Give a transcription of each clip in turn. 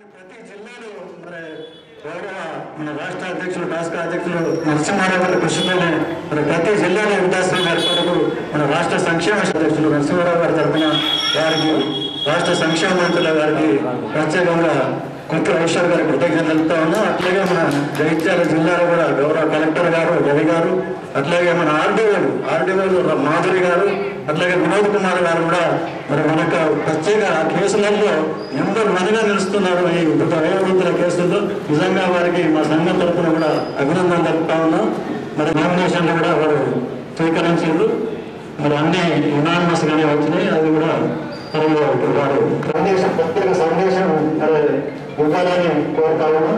ప్రతి జిల్లాలో మరి గౌరవ మన రాష్ట్ర అధ్యక్షులు రాష్ట్ర అధ్యక్షులు నరసింహారావు గారి కృషితోనే మరి ప్రతి జిల్లాలో వృద్ధాశ్రమం ఏర్పాటుకు మన రాష్ట్ర సంక్షేమ అధ్యక్షులు నరసింహారావు గారి తరఫున వారికి రాష్ట్ర సంక్షేమ మంత్రుల గారికి ప్రత్యేకంగా కొత్త ఈశ్వర్ గారికి కృతజ్ఞతలు తెలుపుతా ఉన్నాం అట్లాగే మన జగిత్యాల జిల్లాలో కూడా గౌరవ కలెక్టర్ గారు రవి గారు అట్లాగే మన ఆర్డీఓలు ఆర్డీఓలు మాధురి గారు అట్లాగే వినోద్ కుమార్ గారు కూడా మరి మనకు ప్రత్యేక కేసులలో నెంబర్ వన్ గా నిలుస్తున్నారు ఈ వయోవృద్ధుల కేసుల్లో నిజంగా వారికి మా సంఘం తరఫున కూడా అభినందన తెలుపుతా ఉన్నాం మరి నామినేషన్లు కూడా వారు స్వీకరించారు మరి అన్ని యునానిమస్ గానే వచ్చినాయి అది కూడా మరి వారు సందేశం ప్రత్యేక సందేశం మరి ఇవ్వాలని కోరుతా ఉన్నాం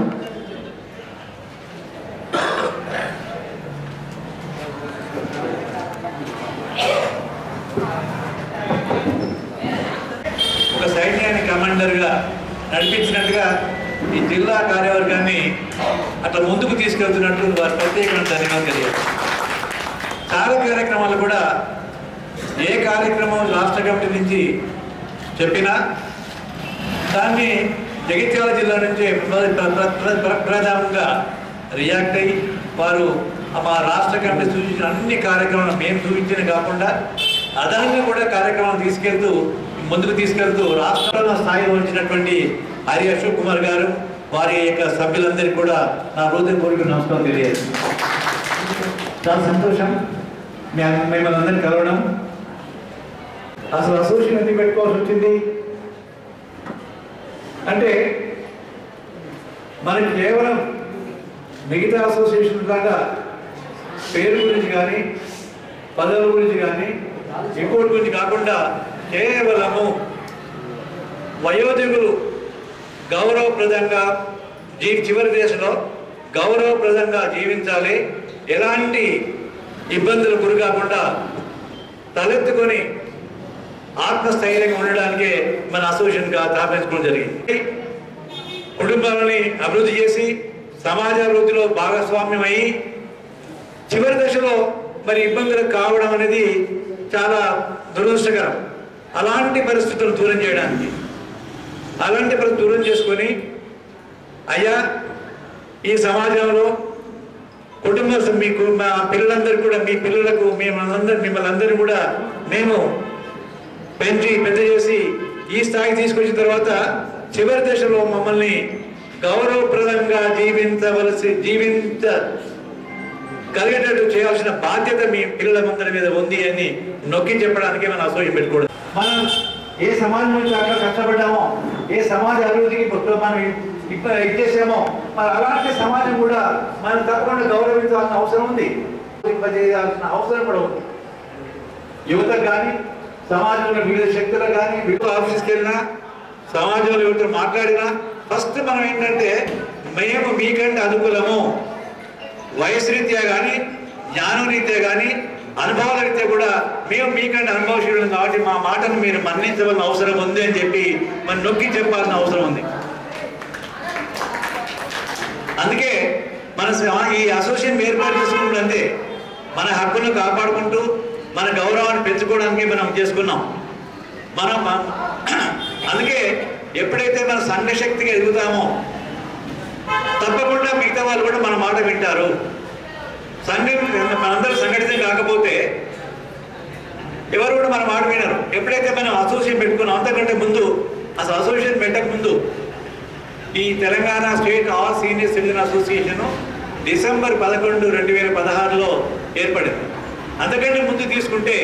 ఒక సైన్యాన్ని కమాండర్గా నడిపించినట్టుగా ఈ జిల్లా కార్యవర్గాన్ని అట్లా ముందుకు తీసుకెళ్తున్నట్టు వారి ప్రత్యేకమైన ధన్యవాదాలు తెలియదు చాలా కార్యక్రమాలు కూడా ఏ కార్యక్రమం రాష్ట్ర కమిటీ నుంచి చెప్పినా దాన్ని జగిత్యాల జిల్లా నుంచే ప్ర- ప్ర- ప్ర- ప్ర- ప్ర- ప్రధానంగా రియాక్ట్ అయ్యి వారు మా రాష్ట్ర కమిటీ సూచించిన అన్ని కార్యక్రమాలు మేము సూచించిన కాకుండా అదనంగా కూడా కార్యక్రమాలు తీసుకెళ్తూ ముందుకు తీసుకెళ్తూ రాష్ట్రాల స్థాయిలో ఉంచినటువంటి హరి అశోక్ కుమార్ గారు వారి యొక్క సభ్యులందరికీ కూడా నా హృదయపూర్వక నమస్కారం తెలియదు చాలా సంతోషం మేము మిమ్మల్ని అందరినీ కలవడం అసలు అసోసియేషన్ ఎందుకు పెట్టుకోవాల్సి వచ్చింది అంటే మనకి కేవలం మిగతా అసోసియేషన్ లాగా పేరు గురించి కానీ పదవుల గురించి కానీ ఇంకోటి గురించి కాకుండా కేవలము వయోధికులు గౌరవప్రదంగా జీ చివరి దశలో గౌరవప్రదంగా జీవించాలి ఎలాంటి ఇబ్బందులు గురి కాకుండా తలెత్తుకొని ఆత్మస్థైర్యంగా ఉండడానికే మన అసోసియేషన్గా స్థాపించుకోవడం జరిగింది కుటుంబాలని అభివృద్ధి చేసి సమాజ అభివృద్ధిలో భాగస్వామ్యమై చివరి దశలో మరి ఇబ్బందులకు కావడం అనేది చాలా దురదృష్టకరం అలాంటి పరిస్థితులు దూరం చేయడానికి అలాంటి పరిస్థితులు దూరం చేసుకొని అయ్యా ఈ సమాజంలో కుటుంబ స- మీకు మా పిల్లలందరూ కూడా మీ పిల్లలకు మేమందరూ మిమ్మల్ని అందరూ కూడా మేము పెంచి పెద్ద చేసి ఈ స్థాయికి తీసుకొచ్చిన తర్వాత చివరి దశలో మమ్మల్ని గౌరవప్రదంగా జీవించవలసి జీవించ కలిగేటట్టు చేయాల్సిన బాధ్యత మీ పిల్లలందరి మీద ఉంది అని నొక్కి చెప్పడానికి మనం అసూయం పెట్టుకోవడం మనం ఏ సమాజం నుంచి అక్కడ కష్టపడ్డామో ఏ సమాజ అభివృద్ధికి ఇప్పుడు మనం ఇప్పుడు ఇచ్చేసామో మరి అలాంటి సమాజం కూడా మనం తప్పకుండా గౌరవించాల్సిన అవసరం ఉంది చేయాల్సిన అవసరం కూడా ఉంది యువతకు కానీ సమాజంలో వివిధ శక్తులకు కానీ వివిధ ఆఫీస్కి వెళ్ళినా సమాజంలో ఎవరితో మాట్లాడినా ఫస్ట్ మనం ఏంటంటే మేము మీకంటే అనుకూలము వయసు రీత్యా కానీ జ్ఞానం రీత్యా కానీ అనుభవాల రీత్యా కూడా మేము మీకంటే అనుభవశీలం కాబట్టి మా మాటను మీరు మన్నించవలసిన అవసరం ఉంది అని చెప్పి మనం నొక్కి చెప్పాల్సిన అవసరం ఉంది అందుకే మన స- ఈ అసోసియేషన్ ఏర్పాటు చేసుకుంటుంది అంతే మన హక్కులను కాపాడుకుంటూ మన గౌరవాన్ని పెంచుకోవడానికి మనం చేసుకున్నాం మనం మ- అందుకే ఎప్పుడైతే మన సంఘ శక్తిగా ఎదుగుతామో తప్పకుండా మిగతా వాళ్ళు కూడా మన మాట వింటారు సంఘం మనందరూ సంఘటితం కాకపోతే ఎవరు కూడా మన మాట వినరు ఎప్పుడైతే మనం అసోసియేషన్ పెట్టుకున్నాం అంతకంటే ముందు అసలు అసోసియేషన్ పెట్టక ముందు ఈ Telangana state all senior citizen association December పదకొండు రెండు వేల పదహారులో ఏర్పడింది అంతకంటే ముందు తీసుకుంటే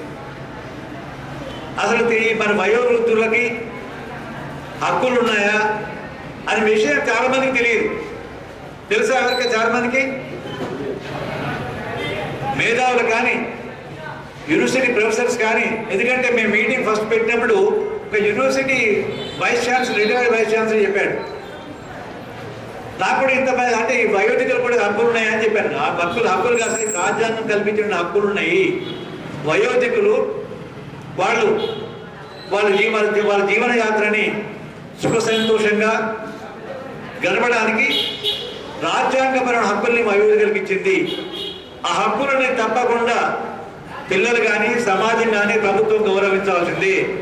అసలు ఈ మన వయోవృద్ధులకి హక్కులు ఉన్నాయా అనే విషయం చాలా మందికి తెలియదు తెలుసా ఎవరికి చాలా మందికి మేధావులు కానీ యూనివర్సిటీ ప్రొఫెసర్స్ కానీ ఎందుకంటే మేము మీటింగ్ ఫస్ట్ పెట్టినప్పుడు ఒక university vice chancellor retired vice chancellor చెప్పాడు నాకు కూడా ఇంత మంది అంటే ఈ వయోధికులు కూడా హక్కులు ఉన్నాయని చెప్పాను ఆ హక్కులు హక్కులు కాదు ఈ రాజ్యాంగం కల్పించిన హక్కులు ఉన్నాయి వయోధికులు వాళ్ళు వాళ్ళ జీవన వాళ్ళ జీవన యాత్రని సుఖ సంతోషంగా గడపడానికి రాజ్యాంగపరమైన హక్కుల్ని వయోధికులకు ఇచ్చింది ఆ హక్కులని తప్పకుండా పిల్లలు కానీ సమాజం కానీ ప్రభుత్వం గౌరవించాల్సింది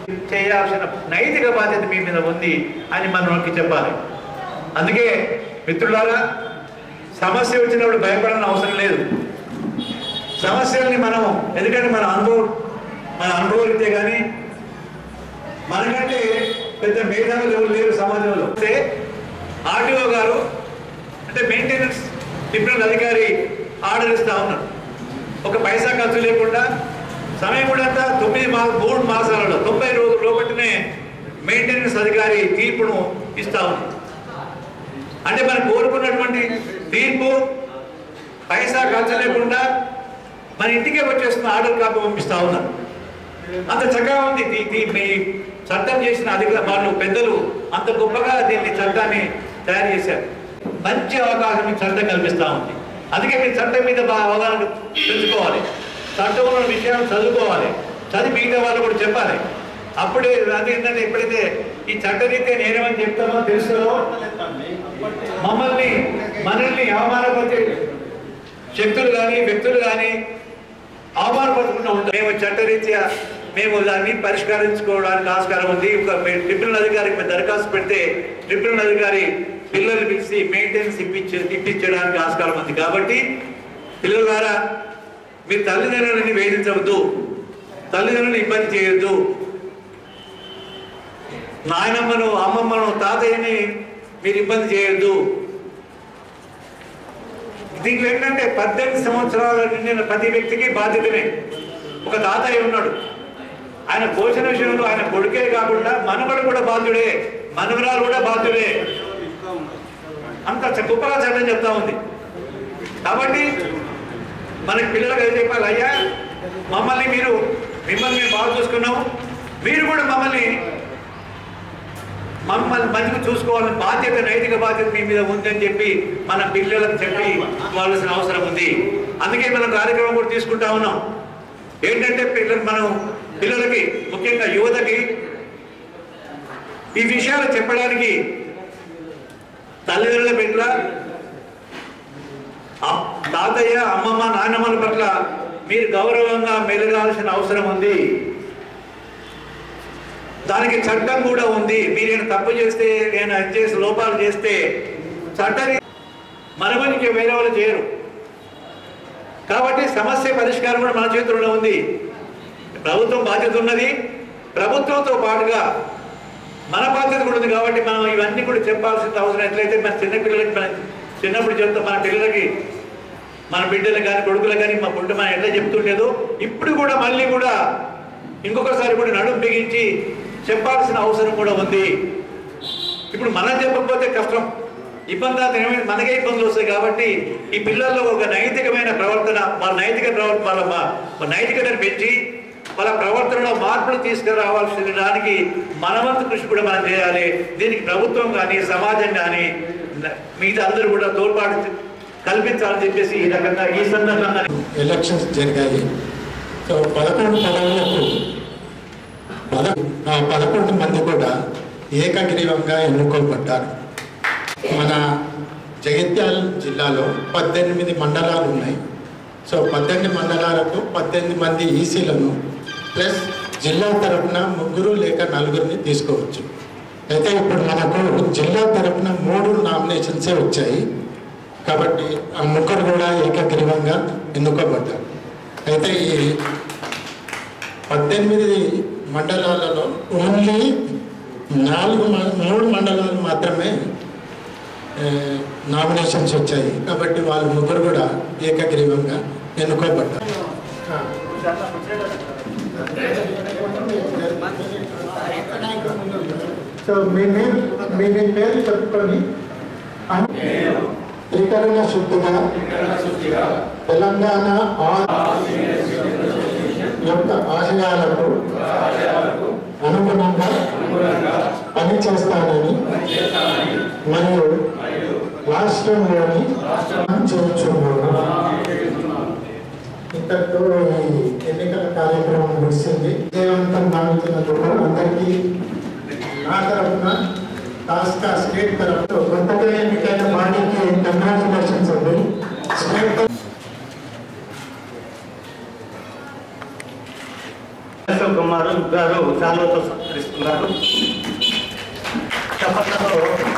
చేయాల్సిన నైతిక బాధ్యత మీ మీద ఉంది అని మనం నొక్కి చెప్పాలి అందుకే మిత్రులారా సమస్య వచ్చినప్పుడు భయపడాలని అవసరం లేదు సమస్యల్ని మనం ఎందుకంటే మన అనుభవం మన అనుభవరీతే కానీ మనకంటే పెద్ద మేధావులు ఎవరు లేరు సమాజంలో అయితే ఆర్టీఓ గారు అంటే మెయింటెనెన్స్ డిప్యూటీ అధికారి ఆర్డర్ ఇస్తా ఉన్నారు ఒక పైసా ఖర్చు లేకుండా సమయం కూడా అంతా తొమ్మిది మా మూడు మాసాలలో తొంభై రోజుల లోపటినే మెయింటెనెన్స్ అధికారి తీర్పును ఇస్తా ఉన్నారు అంటే మనం కోరుకున్నటువంటి తీర్పు పైసా ఖర్చు లేకుండా మన ఇంటికే వచ్చేస్తున్న ఆర్డర్ కాపీ పంపిస్తా ఉన్నారు అంత చక్కగా ఉంది ఈ- ఈ- మీ చట్టం చేసిన అధిక వాళ్ళు పెద్దలు అంత గొప్పగా దీన్ని చట్టాన్ని తయారు చేశారు మంచి అవకాశం ఈ చట్టం కల్పిస్తా ఉంది అందుకే మీ చట్టం మీద బాగా అవగాహన తెలుసుకోవాలి చట్టంలో విషయాలు చదువుకోవాలి చదివి మిగతా వాళ్ళు కూడా చెప్పాలి అప్పుడే అది ఏంటంటే ఎప్పుడైతే ఈ చట్టరీత్యా నేనేమని చెప్తామో తెలుస్తుందో మమ్మల్ని మనల్ని అవమానపరిచే శక్తులు కానీ వ్యక్తులు కానీ అవమానపడకుండా ఉంటాం మేము చట్టరీత్యా మేము దాన్ని పరిష్కరించుకోవడానికి ఆస్కారం ఉంది ఒక ట్రిబ్యునల్ అధికారికి మేము దరఖాస్తు పెడితే ట్రిబ్యునల్ అధికారి పిల్లలు పిలిచి మెయింటెనెన్స్ ఇప్పించే ఇప్పించడానికి ఆస్కారం ఉంది కాబట్టి పిల్లల ద్వారా మీరు తల్లిదండ్రులని వేధించవద్దు తల్లిదండ్రులను ఇబ్బంది చేయొద్దు నాయనమ్మను అమ్మమ్మను తాతయ్యని మీరు ఇబ్బంది చేయొద్దు దీంట్లో ఏంటంటే పద్దెనిమిది సంవత్సరాల నిండిన ప్రతి వ్యక్తికి బాధ్యతనే ఒక తాతయ్య ఉన్నాడు ఆయన పోషణ విషయంలో ఆయన కొడుకే కాకుండా మనవడు కూడా బాధ్యుడే మనవరాలు కూడా బాధ్యుడే అంత చ- గొప్పగా చట్టం చెప్తా ఉంది కాబట్టి మనకి పిల్లలకు ఏం చెప్పాలి అయ్యా మమ్మల్ని మీరు మిమ్మల్ని మేము బాగా చూసుకున్నాము మీరు కూడా మమ్మల్ని మమ్మల్ని మంచిగా చూసుకోవాలని బాధ్యత నైతిక బాధ్యత మీ మీద ఉందని చెప్పి మన పిల్లలకు చెప్పి ఇవ్వాల్సిన అవసరం ఉంది అందుకే మనం కార్యక్రమం కూడా తీసుకుంటా ఉన్నాం ఏంటంటే పిల్లలు మనం పిల్లలకి ముఖ్యంగా యువతకి ఈ విషయాలు చెప్పడానికి తల్లిదండ్రుల పట్ల ఆ- తాతయ్య అమ్మమ్మ నాన్నమ్మల పట్ల మీరు గౌరవంగా మెలగాల్సిన అవసరం ఉంది దానికి చట్టం కూడా ఉంది మీరు ఏమైనా తప్పు చేస్తే నేను అది చేసి లోపాలు చేస్తే చట్టాన్ని మన మనిషి వేరే వాళ్ళు చేయరు కాబట్టి సమస్య పరిష్కారం కూడా మన చేతుల్లో ఉంది ప్రభుత్వం బాధ్యత ఉన్నది ప్రభుత్వంతో పాటుగా మన బాధ్యత కూడా ఉంది కాబట్టి మనం ఇవన్నీ కూడా చెప్పాల్సిన అవసరం ఎట్లయితే మన చిన్నపిల్లలకి మన చిన్నప్పుడు చెప్తాం మన పిల్లలకి మన బిడ్డలకు కానీ కొడుకులకు కానీ మా పుట్టు మనం ఎట్లా చెప్తుండేదో ఇప్పుడు కూడా మళ్ళీ కూడా ఇంకొకసారి కూడా నడుము బిగించి చెప్పాల్సిన అవసరం కూడా ఉంది ఇప్పుడు మనం చెప్పకపోతే కష్టం ఇబ్బంది అంటే ఏమైంది మనకే ఇబ్బందులు వస్తాయి కాబట్టి ఈ పిల్లల్లో ఒక నైతికమైన ప్రవర్తన వాళ్ళ నైతిక ప్రవర్తన వాళ్ళ మా- వాళ్ళ నైతికతను పెంచి వాళ్ళ ప్రవర్తనలో మార్పులు తీసుకురావాల్సిన దానికి మనవంతు కృషి కూడా మనం చేయాలి దీనికి ప్రభుత్వం కానీ సమాజం కానీ మిగతా అందరూ కూడా తోడ్పాటు కల్పించాలని చెప్పేసి ఈ రకంగా ఈ సందర్భంగా ఎలక్షన్స్ జరిగాయి సో పదకొండు పదవులకు పద ఆ పదకొండు మంది కూడా ఏకగ్రీవంగా ఎన్నుకోబడ్డారు మన జగిత్యాల జిల్లాలో పద్దెనిమిది మండలాలు ఉన్నాయి సో పద్దెనిమిది మండలాలకు పద్దెనిమిది మంది ఈసీలను ప్లస్ జిల్లా తరపున ముగ్గురు లేక నలుగురిని తీసుకోవచ్చు అయితే ఇప్పుడు మనకు జిల్లా తరపున మూడు నామినేషన్సే వచ్చాయి కాబట్టి ఆ ముగ్గురు కూడా ఏకగ్రీవంగా ఎన్నుకోబడ్డారు అయితే ఈ పద్దెనిమిది మండలాలలో ఓన్లీ నాలుగు మ- మూడు మండలాలు మాత్రమే నామినేషన్స్ వచ్చాయి కాబట్టి వాళ్ళు ముగ్గురు కూడా ఏకగ్రీవంగా ఎన్నుకోబడ్డారు సో మీ పేరు మీ మీ పేరు చెప్పుకొని త్రికరణ శుద్ధిగా తెలంగాణ ఆ- యొక్క ఆశయాలకు అనుగుణంగా పనిచేస్తానని మరియు రాష్ట్రంలోని చేర్చున్నాను ఇంతటితో ఈ ఎన్నికల కార్యక్రమం ముగిసింది విజయవంతం భావించినందుకు అందరికీ నా తరఫున టాస్కా స్టేట్ తరఫున కొత్తగా ఎన్నికైన బాడీకి కంగ్రాచులేషన్స్ అండి స్టేట్ అశోక్ కుమార్ గారు శాలువతో సత్కరిస్తున్నారు చప్పట్లతో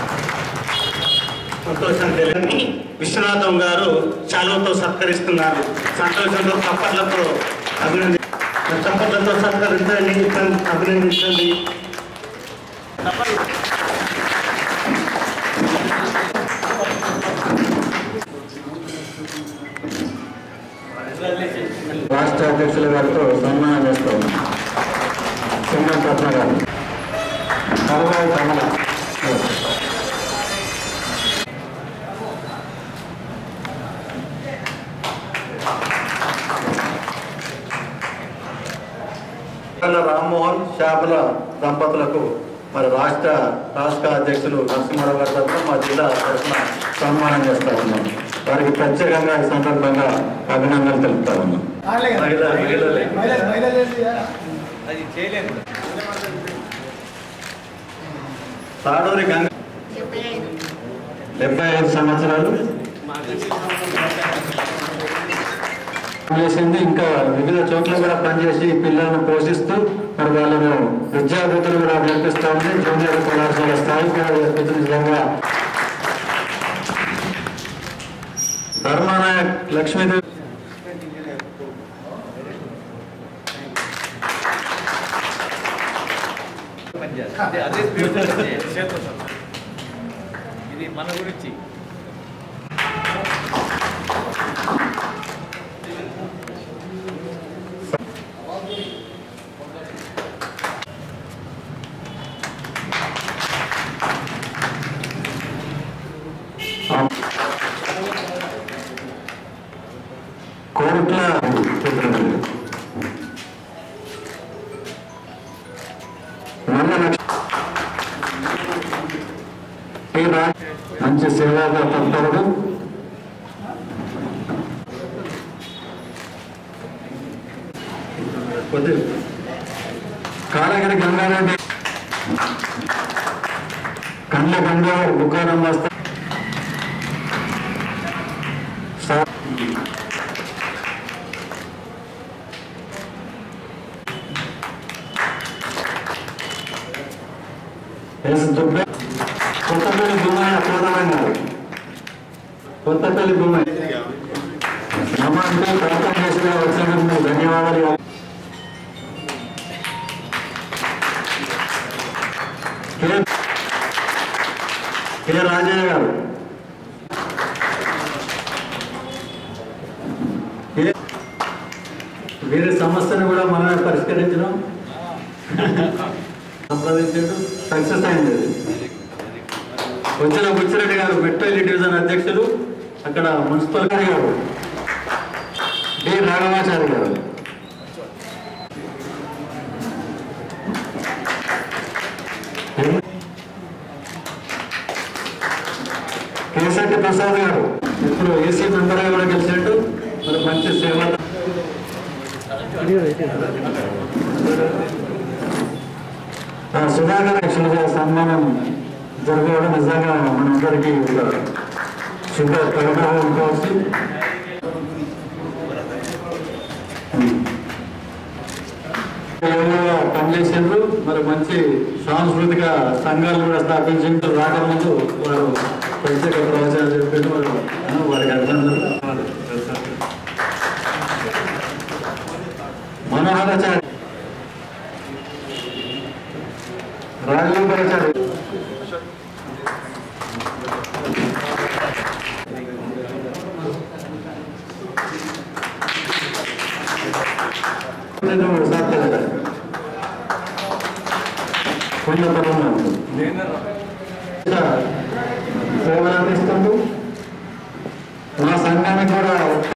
సంతోషం తెలియని విశ్వనాథం గారు శాలువతో సత్కరిస్తున్నారు సంతోషంతో చప్పట్లతో అభినంది చప్పట్లతో సత్కరించండి అభినందించండి రాష్ట్ర అధ్యక్షుల గారితో సన్మానం చేస్తూ ఉన్నాం సింగం రత్న గారు కరవాయి కమల రామ్మోహన్ శాపల దంపతులకు మరి రాష్ట్ర రాష్ట్ర అధ్యక్షులు నరసింహారావు గారి తరఫున మా జిల్లా తరఫున సన్మానం చేస్తా ఉన్నాం వారికి ప్రత్యేకంగా ఈ సందర్భంగా అభినందనలు తెలుపుతా ఉన్నాం మహిళ- మహిళలే. అది చేయలేము తాడూరి గంగ డెబ్బై ఐదు సంవత్సరాలు చేసింది ఇంకా వివిధ చోట్ల కూడా పనిచేసి పిల్లలను పోషిస్తూ మరి వాళ్ళను విద్యార్థులు కూడా నేర్పిస్తూ ఉంది జూనియర్ కళాశాల స్థాయి కూడా నేర్పిస్తుంది నిజంగా ధర్మానాయక్ లక్ష్మీదేవి అదే అదే స్పీడ్ ఇది మన గురించి కోరుట్ల నల్ల లక్ష- ఈ రా- మంచి సేవాగా తప్పవడం కొద్ది కారగిరి గంగారెడ్డి కండ్ల గంగా దుకాణం వస్తా సా- ఎస్ దుబ్బే కొత్తపల్లి భూమయ్య కోదమని గారు కొత్తపల్లి భూమయ్య నమ్మంటే ప్రాంతం చేసిన వచ్చినందుకు ధన్యవాదాలు కె- కె రాజయ్య గారు ఏ- వీరి సమస్యను కూడా మనమే పరిష్కరించడం సంప్రదించాడు సక్సెస్ అయింది అది. వచ్చిన బుచ్చిరెడ్డి గారు మెట్పల్లి డివిజన్ అధ్యక్షులు అక్కడ మున్సిపల్ గారి గారు డి రాఘవాచారి గారు కేసెట్టి ప్రసాద్ గారు ఇప్పుడు ఏసీ మెంబర్గా కూడా గెలిచినట్టు మరి మంచి సేవ ఆ సుధాకర్ యాక్చువల్గా సన్మానం జరగడం నిజంగా మనందరికీ ఒక శుభ పరిణామం కావచ్చు ఏమో పనిచేసిండ్రు మరి మంచి సాంస్కృతిక సంఘాలు కూడా స్థాపించిండ్రు రాకముందు వారు ప్రత్యేక ప్రవచనాలు చెప్పిండ్రు మరి ఆ, వారికి అభినందనలు మనోహరాచార్య రాజగోపాలాచార్య సేవలు అందిస్తుంటూ మా సంఘానికి కూడా